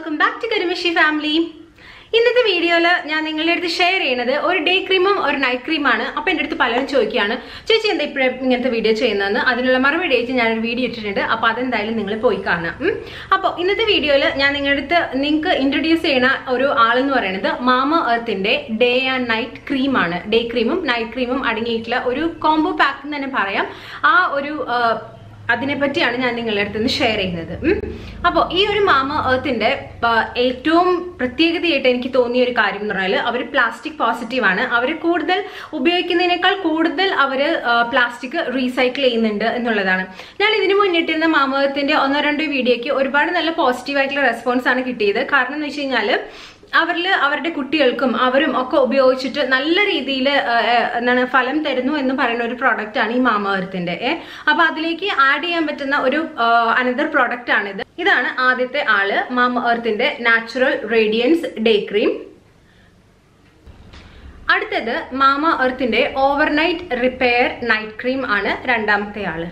Welcome back to Karimishi family ഇന്നത്തെ വീഡിയോയിൽ ഞാൻ നിങ്ങളുടെ അടുത്ത് ഷെയർ ചെയ്യുന്നത് ഒരു ഡേ ക്രീമും ഒരു നൈറ്റ് ക്രീമാണ് അപ്പൊ എൻ്റെ അടുത്ത് പലരും ചോദിക്കുകയാണ് ചേച്ചി എന്താ ഇപ്പോഴും ഇങ്ങനത്തെ വീഡിയോ ചെയ്യുന്നതെന്ന് അതിനുള്ള മറുപടി ആയിട്ട് ഞാനൊരു വീഡിയോ ഇട്ടിട്ടുണ്ട് അപ്പൊ അതെന്തായാലും നിങ്ങൾ പോയി കാണാം ഉം. അപ്പോൾ ഇന്നത്തെ വീഡിയോയിൽ ഞാൻ നിങ്ങളുടെ അടുത്ത് നിങ്ങൾക്ക് ഇൻട്രൊഡ്യൂസ് ചെയ്യുന്ന ഒരു ആളെന്ന് പറയുന്നത് മാമ എർത്തിന്റെ ഡേ ആൻഡ് നൈറ്റ് ക്രീമാണ് ഡേ ക്രീമും നൈറ്റ് ക്രീമും അടങ്ങിയിട്ടുള്ള ഒരു കോംബോ പാക്ക് എന്ന് തന്നെ പറയാം ആ ഒരു ആ, അതിനെപ്പറ്റിയാണ് ഞാൻ നിങ്ങളുടെ അടുത്ത് നിന്ന് ഷെയർ ചെയ്യുന്നത് അപ്പോൾ ഈ ഒരു മാമ എർത്തിന്റെ ഏറ്റവും പ്രത്യേകതയായിട്ട് എനിക്ക് തോന്നിയ ഒരു കാര്യം എന്ന് പറഞ്ഞാൽ അവർ പ്ലാസ്റ്റിക് പോസിറ്റീവ് ആണ് അവർ കൂടുതൽ ഉപയോഗിക്കുന്നതിനേക്കാൾ കൂടുതൽ അവർ പ്ലാസ്റ്റിക് റീസൈക്കിൾ ചെയ്യുന്നുണ്ട് എന്നുള്ളതാണ് ഞാൻ ഇതിനു മുന്നിട്ടിരുന്ന മാമ എർത്തിന്റെ ഒന്നോ രണ്ടോ വീഡിയോയ്ക്ക് ഒരുപാട് നല്ല പോസിറ്റീവ് ആയിട്ടുള്ള റെസ്പോൺസ് ആണ് കിട്ടിയത് കാരണം എന്ന് വെച്ച് കഴിഞ്ഞാൽ അവരിൽ അവരുടെ കുട്ടികൾക്കും അവരും ഒക്കെ ഉപയോഗിച്ചിട്ട് നല്ല രീതിയിൽ എന്താണ് ഫലം തരുന്നു എന്ന് പറയുന്ന ഒരു പ്രോഡക്റ്റ് ആണ് ഈ മാമവർത്തിന്റെ അപ്പൊ അതിലേക്ക് ആഡ് ചെയ്യാൻ പറ്റുന്ന ഒരു അനദർ പ്രോഡക്റ്റ് ആണിത് ഇതാണ് ആദ്യത്തെ ആള് മാമ എർത്തിന്റെ നാച്ചുറൽ റേഡിയൻസ് ഡേ ക്രീം അടുത്തത് മാമ എർത്തിന്റെ ഓവർനൈറ്റ് റിപ്പയർ നൈറ്റ് ക്രീം ആണ് രണ്ടാമത്തെ ആള്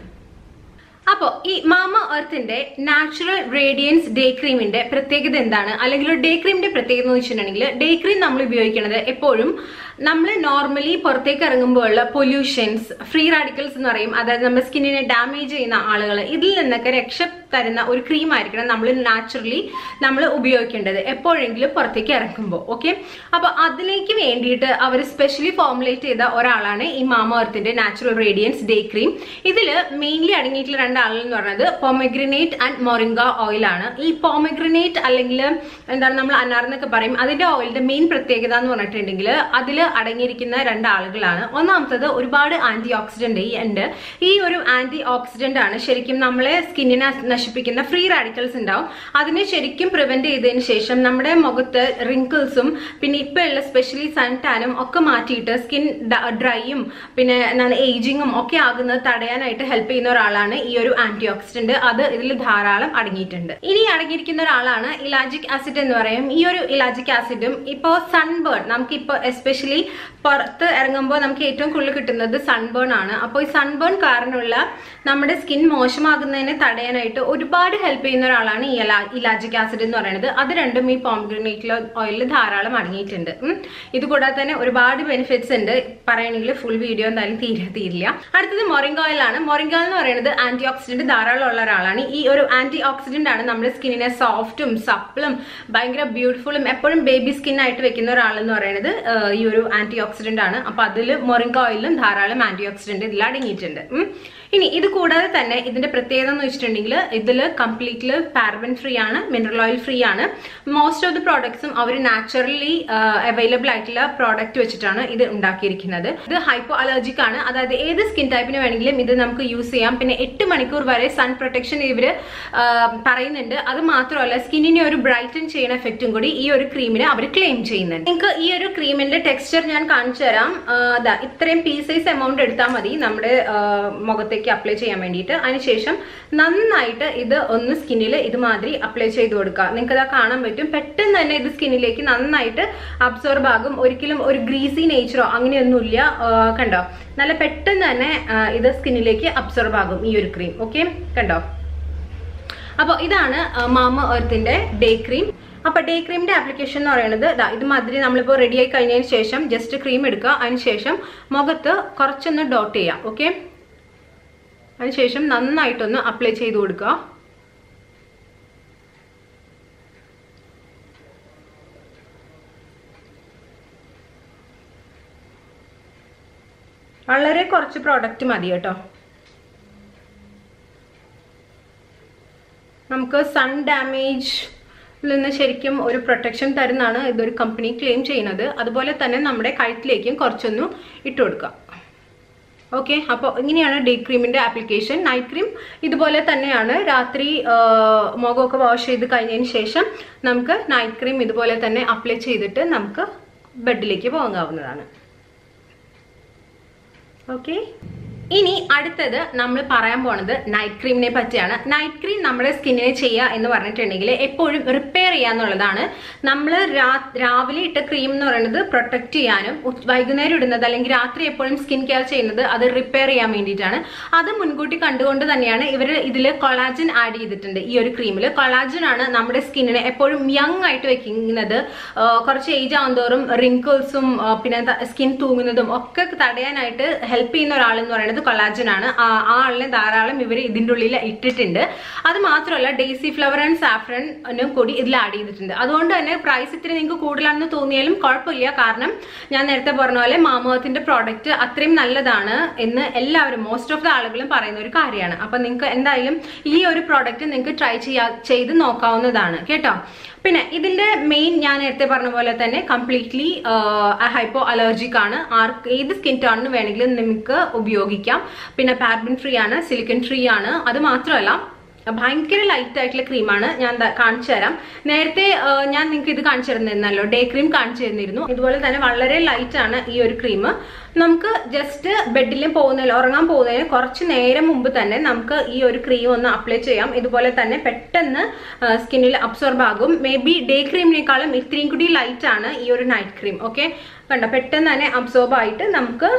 അപ്പോൾ ഈ മാമ എർത്തിന്റെ നാച്ചുറൽ റേഡിയൻസ് ഡേ ക്രീമിന്റെ പ്രത്യേകത എന്താണ് അല്ലെങ്കിൽ ഒരു ഡേ ക്രീമിന്റെ പ്രത്യേകത എന്ന് വെച്ചിട്ടുണ്ടെങ്കിൽ ഡേ ക്രീം നമ്മൾ ഉപയോഗിക്കുന്നത് എപ്പോഴും നമ്മൾ നോർമലി പുറത്തേക്ക് ഇറങ്ങുമ്പോഴുള്ള പൊല്യൂഷൻസ് ഫ്രീ റാഡിക്കൽസ് എന്ന് പറയും അതായത് നമ്മുടെ സ്കിന്നിനെ ഡാമേജ് ചെയ്യുന്ന ആളുകൾ ഇതിൽ നിന്നൊക്കെ രക്ഷ തരുന്ന ഒരു ക്രീം ആയിരിക്കണം നമ്മൾ നാച്ചുറലി നമ്മൾ ഉപയോഗിക്കേണ്ടത് എപ്പോഴെങ്കിലും പുറത്തേക്ക് ഇറങ്ങുമ്പോൾ ഓക്കെ അപ്പൊ അതിലേക്ക് വേണ്ടിയിട്ട് അവർ സ്പെഷ്യലി ഫോർമുലേറ്റ് ചെയ്ത ഒരാളാണ് ഈ മാമ എർത്തിന്റെ നാച്ചുറൽ റേഡിയൻസ് ഡേ ക്രീം ഇതിൽ മെയിൻലി അടങ്ങിയിട്ടുള്ള രണ്ടാളുകൾ എന്ന് പറയുന്നത് പോമഗ്രനേറ്റ് ആൻഡ് മൊറിംഗ ഓയിൽ ആണ് ഈ പോമഗ്രനേറ്റ് അല്ലെങ്കിൽ എന്താണ് നമ്മൾ അനാർ എന്നൊക്കെ പറയും അതിന്റെ ഓയിലിന്റെ മെയിൻ പ്രത്യേകത എന്ന് പറഞ്ഞിട്ടുണ്ടെങ്കിൽ അതിൽ അടങ്ങിയിരിക്കുന്ന രണ്ടാളുകളാണ് ഒന്നാമത്തത് ഒരുപാട് ആന്റി ഓക്സിഡന്റ് ഉണ്ട് ഈ ഒരു ആന്റി ഓക്സിഡന്റ് ആണ് ശരിക്കും നമ്മളെ സ്കിന്നിനെ നശിപ്പിക്കുന്ന ഫ്രീ റാഡിക്കൽസ് ഉണ്ടാവും അതിനെ ശരിക്കും പ്രിവെന്റ് ചെയ്തതിന് ശേഷം നമ്മുടെ മുഖത്ത് റിങ്കിൾസും പിന്നെ ഇപ്പൊ ഉള്ള സ്പെഷ്യലി സൺ ടാനും ഒക്കെ മാറ്റിയിട്ട് സ്കിൻ ഡ്രൈയും പിന്നെ എന്താണ് ഏജിങ്ങും ഒക്കെ ആകുന്നത് തടയാനായിട്ട് ഹെൽപ്പ് ചെയ്യുന്ന ഒരാളാണ് ഈ ഒരു ആന്റി ഓക്സിഡന്റ് അത് ഇതിൽ ധാരാളം അടങ്ങിയിട്ടുണ്ട് ഇനി അടങ്ങിയിരിക്കുന്ന ഒരാളാണ് ഇലാജിക് ആസിഡ് എന്ന് പറയും ഈ ഒരു ഇലാജിക് ആസിഡും ഇപ്പോൾ സൺബേൺ നമുക്ക് ഇപ്പോൾ എസ്പെഷ്യലി പുറത്ത് ഇറങ്ങുമ്പോൾ നമുക്ക് ഏറ്റവും കൂടുതൽ കിട്ടുന്നത് സൺബേൺ ആണ് അപ്പോൾ ഈ സൺബേൺ കാരണമുള്ള നമ്മുടെ സ്കിൻ മോശമാകുന്നതിനെ തടയാനായിട്ട് ഒരുപാട് ഹെൽപ്പ് ചെയ്യുന്ന ഒരാളാണ് ഈ ഇലാജിക് ആസിഡ് എന്ന് പറയുന്നത് അത് രണ്ടും ഈ പോംഗ്രനേറ്റിലെ ഓയിലിൽ ധാരാളം അടങ്ങിയിട്ടുണ്ട് ഉം. ഇത് കൂടാതെ തന്നെ ഒരുപാട് ബെനിഫിറ്റ്സ് ഉണ്ട് പറയണമെങ്കിൽ ഫുൾ വീഡിയോ എന്തായാലും തീരെ തീരില്ല അടുത്തത് മൊറിംഗ ഓയിൽ ആണ് മൊറിംഗ എന്ന് പറയുന്നത് ആന്റി ഓക്സിഡന്റ് ധാരാളം ഉള്ള ഒരാളാണ് ഈ ഒരു ആന്റി ഓക്സിഡന്റ് ആണ് നമ്മുടെ സ്കിന്നിനെ സോഫ്റ്റും സപ്പിളും ഭയങ്കര ബ്യൂട്ടിഫുള്ളും എപ്പോഴും ബേബി സ്കിൻ ആയിട്ട് വെക്കുന്ന ഒരാളെന്ന് പറയുന്നത് ആ, ഈ ഒരു ആന്റി ഓക്സിഡന്റ് ആണ് അപ്പൊ അതിൽ മൊറിംഗ ഓയിലും ധാരാളം ആന്റി ഓക്സിഡന്റ് ഇതിൽ അടങ്ങിയിട്ടുണ്ട് ഉം. ഇനി ഇത് കൂടാതെ തന്നെ ഇതിന്റെ പ്രത്യേകത എന്ന് വെച്ചിട്ടുണ്ടെങ്കിൽ ഇതിൽ കംപ്ലീറ്റ്ലി പാരബൻ ഫ്രീ ആണ് മിനറൽ ഓയിൽ ഫ്രീ ആണ് മോസ്റ്റ് ഓഫ് ദി പ്രോഡക്ട്സും അവർ നാച്ചുറലി അവൈലബിൾ ആയിട്ടുള്ള പ്രോഡക്റ്റ് വെച്ചിട്ടാണ് ഇത് ഉണ്ടാക്കിയിരിക്കുന്നത് ഇത് ഹൈപ്പോ അലർജിക് ആണ് അതായത് ഏത് സ്കിൻ ടൈപ്പിന് വേണമെങ്കിലും ഇത് നമുക്ക് യൂസ് ചെയ്യാം പിന്നെ എട്ട് മണിക്കൂർ വരെ സൺ പ്രൊട്ടക്ഷൻ ഇവര് ആ, പറയുന്നുണ്ട് അത് മാത്രമല്ല സ്കിന്നിനെ ഒരു ബ്രൈറ്റൻ ചെയ്യുന്ന എഫക്റ്റും കൂടി ഈ ഒരു ക്രീമിന് അവർ ക്ലെയിം ചെയ്യുന്നുണ്ട് നിങ്ങൾക്ക് ഈ ഒരു ക്രീമിന്റെ ടെക്സ്ചർ ഞാൻ കാണിച്ചു തരാം ആ, ദാ ഇത്രയും പീസ് സൈസ് എമൗണ്ട് എടുത്താൽ മതി നമ്മുടെ ആ, മുഖത്തേക്ക് അപ്ലൈ ചെയ്യാൻ വേണ്ടിയിട്ട് അതിനുശേഷം നന്നായിട്ട് ഇത് ഒന്ന് സ്കിന്നിൽ ഇതുമാതിരി അപ്ലൈ ചെയ്ത് കൊടുക്കുക നിങ്ങൾക്ക് ഇതാ കാണാൻ പറ്റും പെട്ടെന്ന് തന്നെ ഇത് സ്കിന്നിലേക്ക് നന്നായിട്ട് അബ്സോർബ് ആകും ഒരിക്കലും ഒരു ഗ്രീസി നേച്ചറോ അങ്ങനെയൊന്നുമില്ല ആ, കണ്ടോ നല്ല പെട്ടെന്ന് തന്നെ ആ, ഇത് സ്കിന്നിലേക്ക് അബ്സോർബ് ആകും ഈ ഒരു ക്രീം ഓക്കെ കണ്ടോ അപ്പോൾ ഇതാണ് ആ, മാമ എർത്തിന്റെ ഡേ ക്രീം അപ്പൊ ഡേ ക്രീമിന്റെ ആപ്ലിക്കേഷൻ എന്ന് പറയുന്നത് ദാ ഇത് മാതിരി നമ്മളിപ്പോൾ റെഡി ആയി കഴിഞ്ഞതിന് ശേഷം ജസ്റ്റ് ക്രീം എടുക്കുക അതിന് ശേഷം മുഖത്ത് കുറച്ചൊന്ന് ഡോട്ട് ചെയ്യാം ഓക്കെ അതിനുശേഷം നന്നായിട്ടൊന്ന് അപ്ലൈ ചെയ്ത് കൊടുക്കുക വളരെ കുറച്ച് പ്രോഡക്റ്റ് മതി കേട്ടോ നമുക്ക് സൺ ഡാമേജ് നിന്ന് ശരിക്കും ഒരു പ്രൊട്ടക്ഷൻ തരുന്നതാണ് ഇതൊരു കമ്പനി ക്ലെയിം ചെയ്യുന്നത് അതുപോലെ തന്നെ നമ്മുടെ കഴുത്തിലേക്കും കുറച്ചൊന്ന് ഇട്ട് കൊടുക്കുക ഓക്കെ അപ്പോൾ ഇങ്ങനെയാണ് ഡേ ക്രീമിന്റെ ആപ്ലിക്കേഷൻ നൈറ്റ് ക്രീം ഇതുപോലെ തന്നെയാണ് രാത്രി ആ, മുഖമൊക്കെ വാഷ് ചെയ്ത് കഴിഞ്ഞതിന് ശേഷം നമുക്ക് നൈറ്റ് ക്രീം ഇതുപോലെ തന്നെ അപ്ലൈ ചെയ്തിട്ട് നമുക്ക് ബെഡിലേക്ക് പോകാവുന്നതാണ് ഓക്കെ ഇനി അടുത്തത് നമ്മൾ പറയാൻ പോണത് നൈറ്റ് ക്രീമിനെ പറ്റിയാണ് നൈറ്റ് ക്രീം നമ്മുടെ സ്കിന്നിന് ചെയ്യുക എന്ന് പറഞ്ഞിട്ടുണ്ടെങ്കിൽ എപ്പോഴും റിപ്പയർ ചെയ്യുക എന്നുള്ളതാണ് നമ്മൾ രാവിലെ ഇട്ട ക്രീം എന്ന് പറയുന്നത് പ്രൊട്ടക്ട് ചെയ്യാനും ഉ- വൈകുന്നേരം ഇടുന്നത് അല്ലെങ്കിൽ രാത്രി എപ്പോഴും സ്കിൻ കെയർ ചെയ്യുന്നത് അത് റിപ്പയർ ചെയ്യാൻ വേണ്ടിയിട്ടാണ് അത് മുൻകൂട്ടി കണ്ടുകൊണ്ട് തന്നെയാണ് ഇവർ ഇതിൽ കൊളാജൻ ആഡ് ചെയ്തിട്ടുണ്ട് ഈ ഒരു ക്രീമിൽ കൊളാജൻ ആണ് നമ്മുടെ സ്കിന്നിനെ എപ്പോഴും യങ് ആയിട്ട് വെക്കുന്നത് ആ, കുറച്ച് ഏജ് ആവുന്തോറും റിങ്കിൾസും പിന്നെ സ്കിൻ തൂങ്ങുന്നതും ഒക്കെ തടയാനായിട്ട് ഹെൽപ്പ് ചെയ്യുന്ന ഒരാൾ എന്ന് പറയുന്നത് കൊളാജൻ ആണ് ആ ആ ആളിനെ ധാരാളം ഇവർ ഇതിൻ്റെ ഉള്ളിൽ ഇട്ടിട്ടുണ്ട് അത് മാത്രമല്ല ഡെയ്സി ഫ്ലവർ ആൻഡ് സാഫ്രനും കൂടി ഇതിൽ ആഡ് ചെയ്തിട്ടുണ്ട് അതുകൊണ്ട് തന്നെ പ്രൈസ് ഇത്തിരി നിങ്ങൾക്ക് കൂടുതലാണെന്ന് തോന്നിയാലും കുഴപ്പമില്ല കാരണം ഞാൻ നേരത്തെ പറഞ്ഞ പോലെ മാമോത്തിന്റെ പ്രോഡക്റ്റ് അത്രയും നല്ലതാണ് എന്ന് എല്ലാവരും മോസ്റ്റ് ഓഫ് ദ ആളുകളും പറയുന്ന ഒരു കാര്യമാണ് അപ്പൊ നിങ്ങൾക്ക് എന്തായാലും ഈ ഒരു പ്രോഡക്റ്റ് നിങ്ങൾക്ക് ട്രൈ ചെയ്യാ ചെയ്ത് നോക്കാവുന്നതാണ് കേട്ടോ പിന്നെ ഇതിന്റെ മെയിൻ ഞാൻ നേരത്തെ പറഞ്ഞ പോലെ തന്നെ കംപ്ലീറ്റ്ലി ഹൈപ്പോ അലർജിക് ആണ് ആർക്ക് ഏത് സ്കിൻ ടോണിന് വേണമെങ്കിലും നിങ്ങൾക്ക് ഉപയോഗിക്കാം പിന്നെ പാർബിൻ ഫ്രീ ആണ് സിലിക്കൺ ഫ്രീ ആണ് അത് മാത്രമല്ല ഭയങ്കര ലൈറ്റ് ആയിട്ടുള്ള ക്രീമാണ് ഞാൻ ദാ കാണിച്ചു തരാം നേരത്തെ ആ, ഞാൻ നിങ്ങൾക്ക് ഇത് കാണിച്ചു തരുന്നിരുന്നല്ലോ ഡേ ക്രീം കാണിച്ചു തരുന്നിരുന്നു ഇതുപോലെ തന്നെ വളരെ ലൈറ്റ് ആണ് ഈ ഒരു ക്രീം നമുക്ക് ജസ്റ്റ് ബെഡിൽ പോകുന്നതിൽ ഉറങ്ങാൻ പോകുന്നതിന് കുറച്ച് നേരം മുമ്പ് തന്നെ നമുക്ക് ഈ ഒരു ക്രീം ഒന്ന് അപ്ലൈ ചെയ്യാം ഇതുപോലെ തന്നെ പെട്ടെന്ന് സ്കിന്നിൽ അബ്സോർബ് ആകും മേ ബി ഡേ ക്രീമിനേക്കാളും ഇത്രയും കൂടി ലൈറ്റ് ആണ് ഈ ഒരു നൈറ്റ് ക്രീം ഓക്കെ കണ്ടോ പെട്ടെന്ന് തന്നെ അബ്സോർബ് ആയിട്ട് നമുക്ക്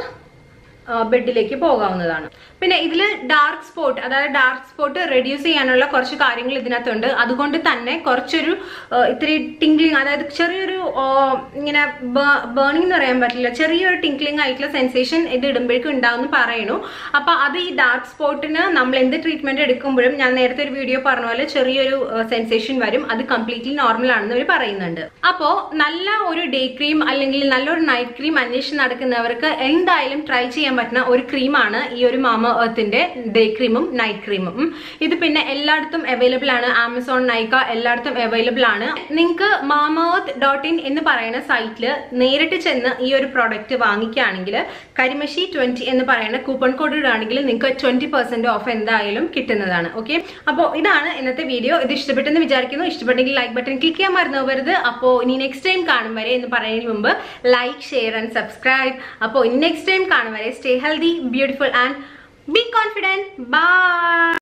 ബെഡിലേക്ക് പോകാവുന്നതാണ് പിന്നെ ഇതിൽ ഡാർക്ക് സ്പോട്ട് അതായത് ഡാർക്ക് സ്പോട്ട് റെഡ്യൂസ് ചെയ്യാനുള്ള കുറച്ച് കാര്യങ്ങൾ ഇതിനകത്തുണ്ട് അതുകൊണ്ട് തന്നെ കുറച്ചൊരു ആ, ഇത്തിരി ടിങ്ക്ലിങ് അതായത് ചെറിയൊരു ആ, ഇങ്ങനെ ബേണിംഗ് എന്ന് പറയാൻ പറ്റില്ല ചെറിയൊരു ടിങ്ക്ലിങ് ആയിട്ടുള്ള സെൻസേഷൻ ഇത് ഇടുമ്പോഴേക്കും ഉണ്ടാവും പറയണു അപ്പൊ അത് ഈ ഡാർക്ക് സ്പോട്ടിന് നമ്മൾ എന്ത് ട്രീറ്റ്മെന്റ് എടുക്കുമ്പോഴും ഞാൻ നേരത്തെ ഒരു വീഡിയോ പറഞ്ഞ പോലെ ചെറിയൊരു സെൻസേഷൻ വരും അത് കംപ്ലീറ്റ്ലി നോർമൽ ആണെന്ന് അവർ പറയുന്നുണ്ട് അപ്പോ നല്ല ഒരു ഡേ ക്രീം അല്ലെങ്കിൽ നല്ലൊരു നൈറ്റ് ക്രീം അന്വേഷണം നടക്കുന്നവർക്ക് എന്തായാലും ട്രൈ ചെയ്യാൻ പറ്റുന്ന ഒരു ക്രീമാണ് ഈ ഒരു മാമ എർത്തിന്റെ ഡേ ക്രീമും നൈറ്റ് ക്രീമും ഉം. ഇത് പിന്നെ എല്ലായിടത്തും അവൈലബിൾ ആണ് ആമസോൺ നൈക്ക എല്ലായിടത്തും അവൈലബിൾ ആണ് നിങ്ങൾക്ക് മാമോത്ത് ഡോട്ട് ഇൻ എന്ന് പറയുന്ന സൈറ്റിൽ നേരിട്ട് ചെന്ന് ഈ ഒരു പ്രോഡക്റ്റ് വാങ്ങിക്കുകയാണെങ്കിൽ കരിമഷി ട്വന്റി എന്ന് പറയുന്ന കൂപ്പൺ കോഡ് ഇടുകയാണെങ്കിൽ നിങ്ങൾക്ക് ട്വന്റി പെർസെന്റ് ഓഫ് എന്തായാലും കിട്ടുന്നതാണ് ഓക്കെ അപ്പോൾ ഇതാണ് ഇന്നത്തെ വീഡിയോ ഇത് ഇഷ്ടപ്പെട്ടെന്ന് വിചാരിക്കുന്നു ഇഷ്ടപ്പെട്ടെങ്കിൽ ലൈക്ക് ബട്ടൺ ക്ലിക്ക് ചെയ്യാൻ മറന്നു പോകരുത് അപ്പോൾ ഇനി നെക്സ്റ്റ് ടൈം കാണും വരെ എന്ന് പറയുന്നതിന് മുമ്പ് ലൈക്ക് ഷെയർ ആൻഡ് സബ്സ്ക്രൈബ് അപ്പോൾ ഇനി നെക്സ്റ്റ് ടൈം കാണും വരെ stay healthy beautiful and be confident by